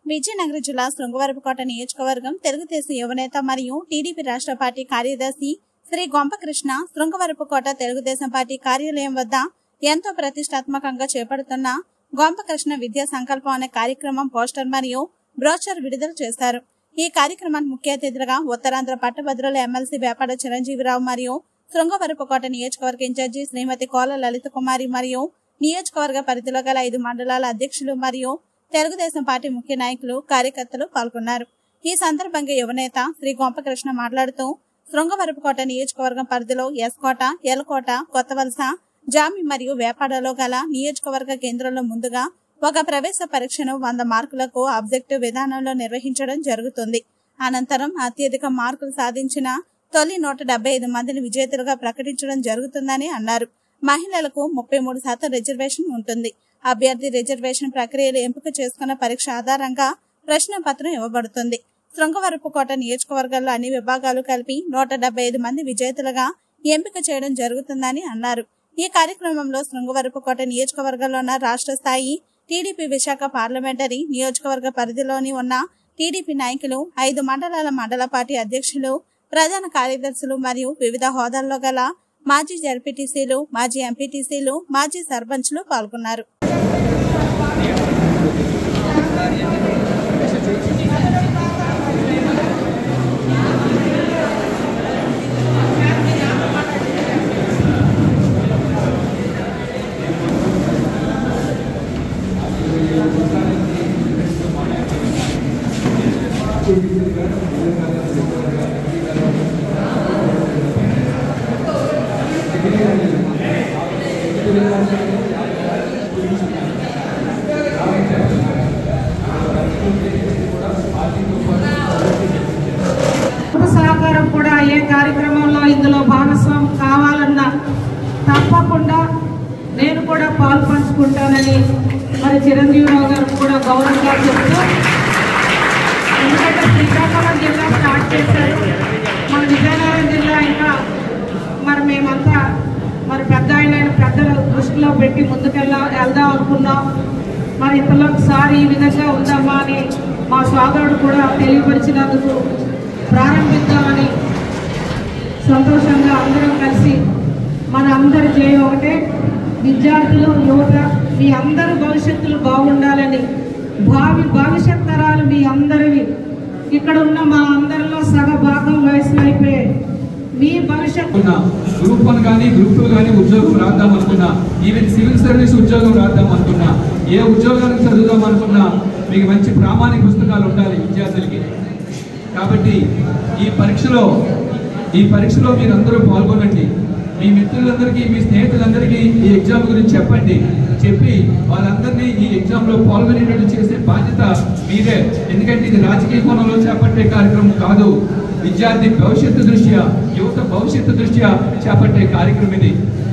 విజయనగరం జిల్లా శృంగవరపుకోట నియోజకవర్గం తెలుగుదేశం యువనేత మరియు టీడీపీ రాష్ట్ర పార్టీ కార్యదర్శి శ్రీ గొంపకృష్ణ శృంగవరపుకోట తెలుగుదేశం పార్టీ కార్యాలయం వద్ద ఎంతో ప్రతిష్టాత్మకంగా చేపడుతున్న గొంపకృష్ణ విద్యా సంకల్పం అనే కార్యక్రమం పోస్టర్ మరియు బ్రోచర్ విడుదల చేశారు ఈ కార్యక్రమానికి ముఖ్య అతిథులుగా ఉత్తరాంధ్ర పట్టభద్రుల ఎమ్మెల్సీ వేపాడ చిరంజీవిరావు మరియు శృంగవరపుకోట నియోజకవర్గ ఇన్ఛార్జి శ్రీమతి కోల లలిత కుమారి మరియు నియోజకవర్గ పరిధిలో గల ఐదు మండలాల అధ్యక్షులు మరియు తెలుగుదేశం పార్టీ ముఖ్య నాయకులు కార్యకర్తలు పాల్గొన్నారు ఈ సందర్భంగా యువనేత శ్రీ గొంపకృష్ణ మాట్లాడుతూ శృంగవరపుకోట నియోజకవర్గం పరిధిలో ఎస్కోట ఎలకోట కొత్తవలస జామి మరియు వేపాడలో గల నియోజకవర్గ కేంద్రంలో ముందుగా ఒక ప్రవేశ పరీక్షను వంద మార్కులకు ఆబ్జెక్టివ్ విధానంలో నిర్వహించడం జరుగుతుంది అనంతరం అత్యధిక మార్కులు సాధించిన తొలి నూట డెబ్బై ఐదు మందిని విజేతలుగా ప్రకటించడం జరుగుతుందని అన్నారు మహిళలకు ముప్పై మూడు శాతం రిజర్వేషన్ ఉంటుంది అభ్యర్థి రిజర్వేషన్ ప్రక్రియలు ఎంపిక చేసుకున్న పరీక్ష ఆధారంగా ప్రశ్న పత్రం ఇవ్వబడుతుంది శృంగవరపుకోట నియోజకవర్గాల్లో అన్ని విభాగాలు కలిపి నూట డెబ్బై ఐదు మంది విజేతలుగా ఎంపిక చేయడం జరుగుతుందని అన్నారు ఈ కార్యక్రమంలో శృంగవరపుకోట నియోజకవర్గంలో ఉన్న రాష్ట్ర స్థాయి టీడీపీ విశాఖ పార్లమెంటరీ నియోజకవర్గ పరిధిలోని ఉన్న టీడీపీ నాయకులు ఐదు మండలాల మండల పార్టీ అధ్యక్షులు ప్రధాన కార్యదర్శులు మరియు వివిధ హోదాల్లో గల మాజీ జడ్పీటీసీలు మాజీ ఎంపీటీసీలు మాజీ సర్పంచ్లు పాల్గొన్నారు కుటుంబ సహకారం కూడా ఏ కార్యక్రమంలో ఇందులో భాగస్వామి కావాలన్నా తప్పకుండా నేను కూడా పాలు పంచుకుంటానని మరి చిరంజీవిరావు గారు కూడా గౌరవంగా చెప్తూ ఎందుకంటే శ్రీకాకుళం జిల్లా స్టార్ట్ చేశారు మన విజయనగరం జిల్లా ఇంకా మరి మేమంతా మరి పెద్ద ఆయన పెద్దల దృష్టిలో పెట్టి ముందుకెళ్ళా వెళ్దాం అనుకున్నాం మరి ఇంతలో ఒకసారి ఈ విధంగా ఉందమ్మా అని మా సోదరుడు కూడా తెలియపరిచినందుకు ప్రారంభిద్దామని సంతోషంగా అందరం కలిసి మన అందరి జయం ఒకటే విద్యార్థులు యువత మీ అందరి భవిష్యత్తులు బాగుండాలని భావి భవిష్యత్ తరాలు మీ అందరివి ఇక్కడ ఉన్న మా అందరిలో సగ భాగం వయసులో అయిపోయాయి మీ భవిష్యత్తు ఉన్న గ్రూప్ వన్ కానీ గ్రూప్ టూ కానీ ఉద్యోగం రాద్దాం అనుకున్నా ఈవెన్ సివిల్ సర్వీస్ ఉద్యోగం రాద్దాం అనుకున్నా ఏ ఉద్యోగానికి చదువుదాం అనుకున్నా మీకు మంచి ప్రామాణిక పుస్తకాలు ఉండాలి విద్యార్థులకి కాబట్టి ఈ పరీక్షలో ఈ పరీక్షలో మీరందరూ పాల్గొనండి మీ మిత్రులందరికీ మీ స్నేహితులందరికీ ఈ ఎగ్జామ్ గురించి చెప్పండి చెప్పి వాళ్ళందరినీ ఈ ఎగ్జామ్లో పాల్గొనేటట్టు చేసే బాధ్యత మీదే ఎందుకంటే ఇది రాజకీయ కోణంలో చేపట్టే కార్యక్రమం కాదు విద్యార్థి భవిష్యత్తు దృష్ట్యా యువత భవిష్యత్తు దృష్ట్యా చేపట్టే కార్యక్రమం ఇది